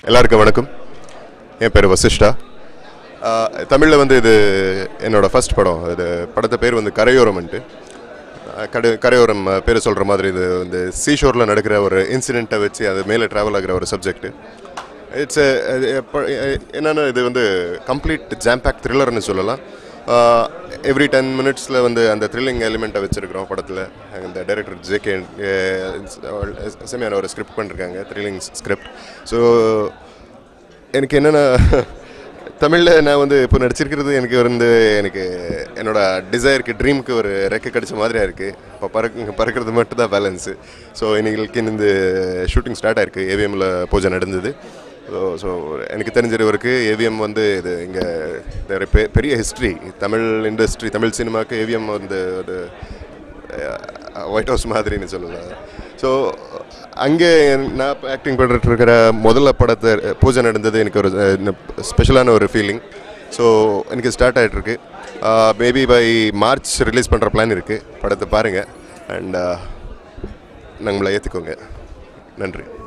எல்லாருக்கும் வணக்கம் என் பேர் வசிஷ்டா தமிழில் வந்து இது என்னோட ஃபர்ஸ்ட் படம் இது படத்தை பேர் வந்து கரையோரம்ன்ட்டு அஹ் கடை கரையோரம் அஹ், பேர் சொல்கிற மாதிரி இது வந்து சீஷோரில் நடக்கிற ஒரு இன்சிடெண்ட்டை வச்சு அது மேலே ட்ராவல் ஆகிற ஒரு சப்ஜெக்ட் இட்ஸ் என்னென்னா இது வந்து கம்ப்ளீட் ஜாம்பேக் த்ரில்லர்னு சொல்லலாம் எவ்ரி டென் மினிட்ஸில் வந்து அந்த த்ரில்லிங் எலிமெண்ட்டை வச்சுருக்கிறோம் படத்தில் இந்த டைரக்டர் ஜேகே செமையான ஒரு ஸ்கிரிப்ட் பண்ணிருக்காங்க த்ரில்லிங் ஸ்கிரிப்ட் ஸோ எனக்கு என்னென்னா தமிழில் நான் வந்து இப்போ நடிச்சிருக்கிறது எனக்கு வந்து எனக்கு என்னோட டிசைருக்கு ட்ரீமுக்கு ஒரு ரெக்க கிடைச்ச மாதிரியா இருக்குது இப்போ பறக்க பறக்கிறது மட்டும் தான் பேலன்ஸு ஸோ இன்னைக்கு இந்த ஷூட்டிங் ஸ்டார்ட் ஆயிருக்கு ஏவிஎம்மில் பூஜை நடந்தது ஸோ ஸோ எனக்கு தெரிஞ்சவருக்கு ஏவிஎம் வந்து இது இங்கே ஒரு பெ- பெரிய ஹிஸ்ட்ரி தமிழ் இண்டஸ்ட்ரி தமிழ் சினிமாவுக்கு ஏவிஎம் வந்து ஒரு ஒயிட் ஹவுஸ் மாதிரின்னு சொல்லலாம் ஸோ அங்கே நான் ஆக்டிங் பண்ணிட்டு இருக்கிற முதல்ல படத்தை பூஜை நடந்தது எனக்கு ஒரு ஸ்பெஷலான ஒரு ஃபீலிங் ஸோ எனக்கு ஸ்டார்ட் ஆகிட்டுருக்கு மேபி பை மார்ச் ரிலீஸ் பண்ணுற பிளான் இருக்குது படத்தை பாருங்கள் அண்ட் நம்மளை ஏற்றுக்கோங்க நன்றி